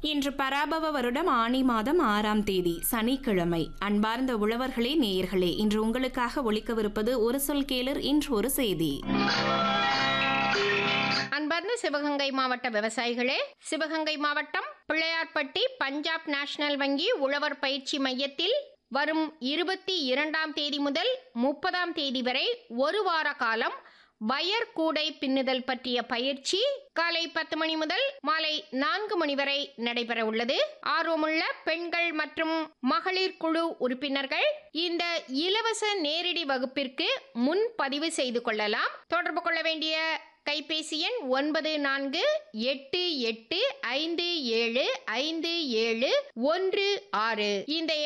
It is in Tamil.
இன்று பராபவ வருடம் ஆனி மாதம் ஆறாம் தேதி சனிக்கிழமை அன்பார்ந்த உழவர்களே நேயர்களே இன்று உங்களுக்காக ஒழிக்கவிருப்பது ஒரு சொல் கேளர் இன்று ஒரு செய்தி அன்பார்ந்த சிவகங்கை மாவட்ட விவசாயிகளே சிவகங்கை மாவட்டம் பிள்ளையார்பட்டி பஞ்சாப் நேஷனல் வங்கி உழவர் பயிற்சி மையத்தில் வரும் இருபத்தி இரண்டாம் தேதி முதல் முப்பதாம் தேதி வரை ஒரு வார காலம் வயர் கூடை பின்னுதல் பற்றிய பயிற்சி காலை பத்து மணி முதல் மாலை நான்கு மணி வரை நடைபெற உள்ளது ஆர்வமுள்ள பெண்கள் மற்றும் மகளிர் குழு உறுப்பினர்கள் இந்த இலவச நேரடி வகுப்பிற்கு முன் பதிவு செய்து கொள்ளலாம் தொடர்பு கொள்ள வேண்டிய கைபேசி எண் ஒன்பது நான்கு எட்டு எட்டு ஐந்து ஏழு ஐந்து ஏழு ஒன்று ஆறு இந்த